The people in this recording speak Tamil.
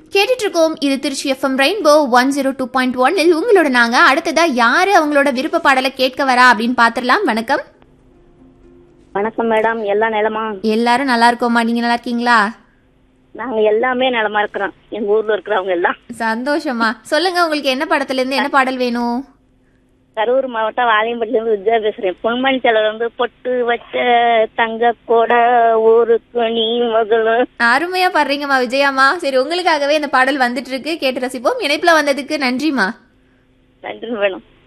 கேட்டுட்டு இருக்கோம் இது Trichy FM rainbow one zero two point ஒன்னில் உங்களோட நாங்க அடுத்ததா யாரு அவங்களோட விருப்ப பாடலை கேட்க வரா அப்படின்னு பாத்துடலாம் வணக்கம் வணக்கம் மேடம் எல்லாம் நிலமா எல்லாரும் நல்லா இருக்கோமா நீங்க நல்லா இருக்கீங்களா நாங்க எல்லாமே நிலமா இருக்கிறோம் எங்க ஊர்ல இருக்கிறவங்க எல்லாம் சந்தோஷமா சொல்லுங்க உங்களுக்கு என்ன படத்துல இருந்து என்ன பாடல் வேணும் கரூர் மாவட்டம் வாலியம்பட்டில இருந்து வித்யா பேசுறேன் பொன்மணி செலவர் வந்து பொட்டு வச்ச தங்க கூட ஊருக்கு நீ மகளும் அருமையா பாடுறீங்கம்மா விஜயாம்மா சரி உங்களுக்காகவே இந்த பாடல் வந்துட்டு இருக்கு கேட்டு ரசிப்போம் இணைப்புல வந்ததுக்கு நன்றிமா நன்றி மேடம்